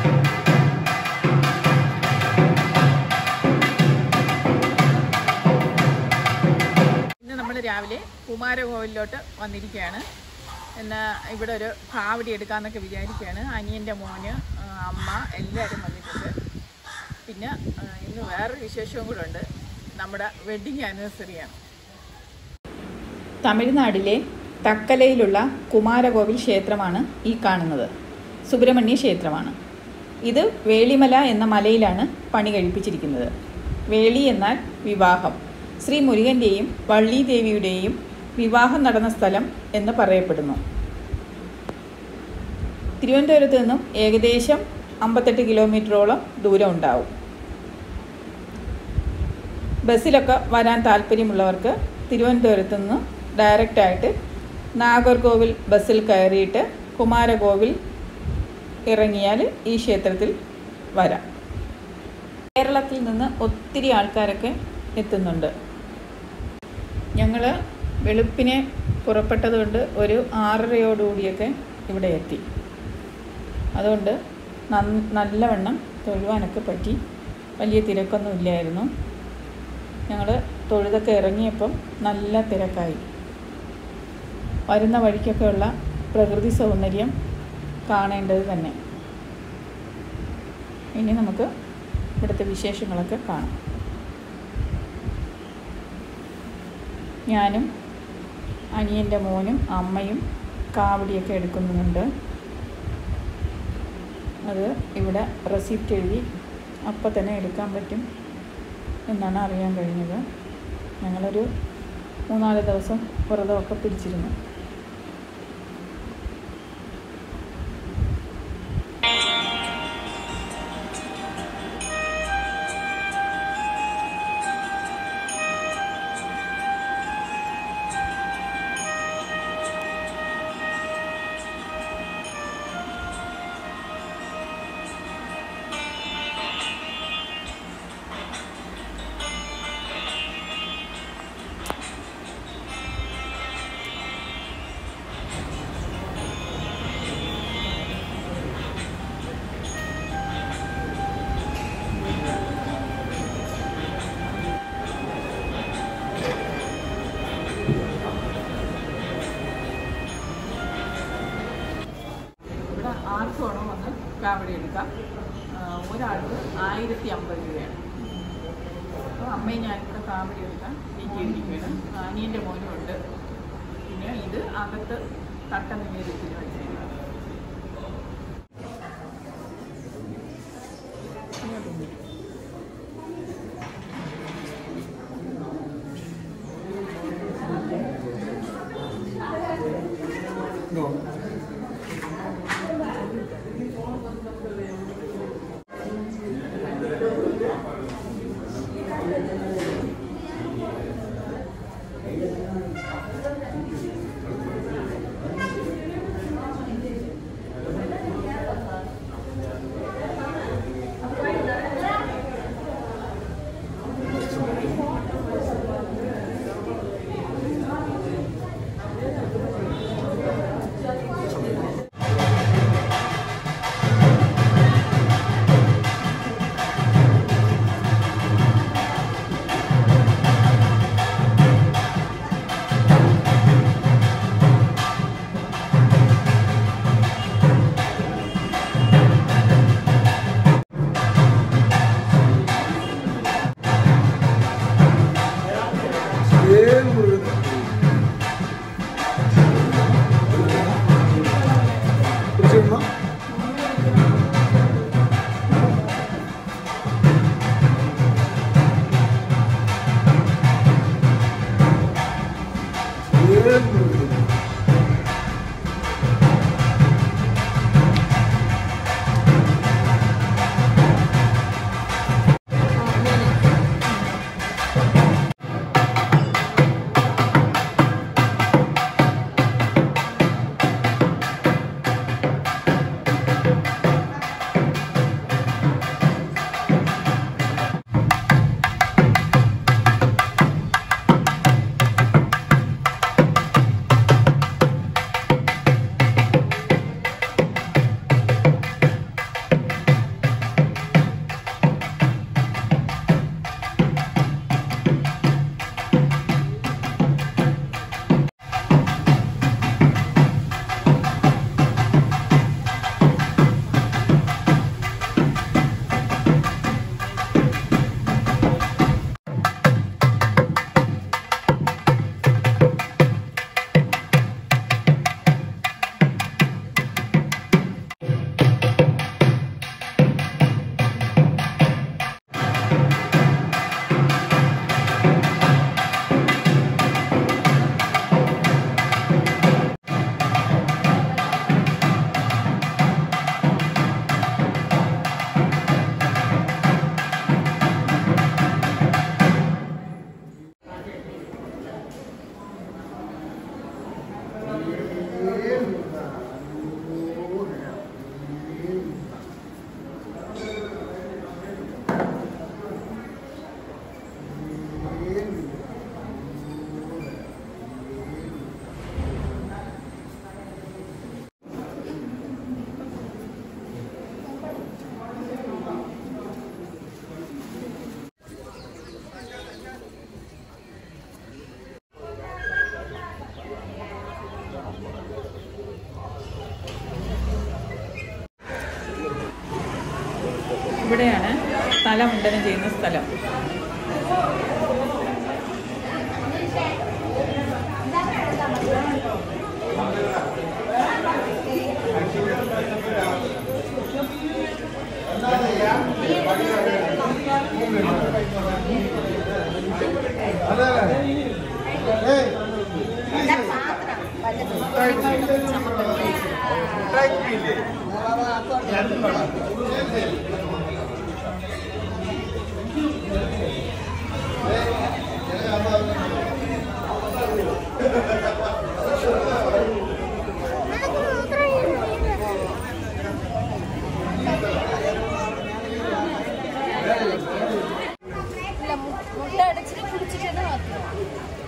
ഇന്ന് നമ്മൾ രാവിലെ കുമാരകോവിലോട്ട് വന്നിരിക്കുകയാണ് എന്നാൽ ഇവിടെ ഒരു കാവടി എടുക്കാമെന്നൊക്കെ വിചാരിക്കുകയാണ് അനിയൻ്റെ മോന് ആ, അമ്മ എല്ലാവരും വന്നിട്ടുണ്ട് പിന്നെ ആ, ഇന്ന് വേറൊരു വിശേഷവും കൂടെ ഉണ്ട് നമ്മുടെ വെഡ്ഡിങ് ആനിവേഴ്സറിയാണ് തമിഴ്നാട്ടിലെ തക്കലയിലുള്ള കുമാരകോവിൽ ക്ഷേത്രമാണ് ഈ കാണുന്നത് സുബ്രഹ്മണ്യ ക്ഷേത്രമാണ് ഇത് വേളിമല എന്ന മലയിലാണ് പണി കഴിപ്പിച്ചിരിക്കുന്നത് വേളി എന്നാൽ വിവാഹം ശ്രീ മുരുകൻ്റെയും വള്ളി ദേവിയുടെയും വിവാഹം നടന്ന സ്ഥലം എന്ന് പറയപ്പെടുന്നു തിരുവനന്തപുരത്ത് നിന്നും ഏകദേശം അമ്പത്തെട്ട് കിലോമീറ്ററോളം ദൂരം ഉണ്ടാവും ബസ്സിലൊക്കെ വരാൻ താല്പര്യമുള്ളവർക്ക് തിരുവനന്തപുരത്ത് നിന്ന് ഡയറക്റ്റായിട്ട് നാഗർകോവിൽ ബസ്സിൽ കയറിയിട്ട് കുമാരകോവിൽ ഇറങ്ങിയാൽ ഈ ക്ഷേത്രത്തിൽ വരാം കേരളത്തിൽ നിന്ന് ഒത്തിരി ആൾക്കാരൊക്കെ എത്തുന്നുണ്ട് ഞങ്ങൾ വെളുപ്പിനെ പുറപ്പെട്ടതുകൊണ്ട് ഒരു ആറരയോടുകൂടിയൊക്കെ ഇവിടെ എത്തി അതുകൊണ്ട് നന്ന നല്ലവണ്ണം തൊഴുവാനൊക്കെ പറ്റി വലിയ തിരക്കൊന്നും ഇല്ലായിരുന്നു ഞങ്ങൾ തൊഴുതൊക്കെ ഇറങ്ങിയപ്പം നല്ല തിരക്കായി വരുന്ന വഴിക്കൊക്കെയുള്ള പ്രകൃതി സൗന്ദര്യം കാണേണ്ടത് തന്നെ ഇനി നമുക്ക് ഇവിടുത്തെ വിശേഷങ്ങളൊക്കെ കാണാം ഞാനും അനിയൻ്റെ മോനും അമ്മയും കാവടിയൊക്കെ എടുക്കുന്നുണ്ട് അത് ഇവിടെ റെസിപ്റ്റ് എഴുതി അപ്പം തന്നെ എടുക്കാൻ പറ്റും എന്നാണ് അറിയാൻ കഴിഞ്ഞത് ഞങ്ങളൊരു മൂന്നാല് ദിവസം വ്രതമൊക്കെ പിടിച്ചിരുന്നു ഇവിടെ ആർക്ക് വേണോ വന്ന് കാവടി എടുക്കാം ആ, ഒരാൾക്ക് ആയിരത്തി അമ്പത് രൂപയാണ് അപ്പോൾ അമ്മയും ഞാനിവിടെ കാവടി എടുക്കാൻ ഇരിക്കുകയാണ് അനിയൻ്റെ മോനും ഉണ്ട് പിന്നെ ഇത് അകത്ത് കട്ട നിവേദ്യത്തിന് വെച്ചേക്കാം ഇവിടെയാണ് തലമുണ്ടനം ചെയ്യുന്ന സ്ഥലം ഇല്ല മുട്ട അടച്ചിട്ട് കുടിച്ചിട്ട് മാത്രം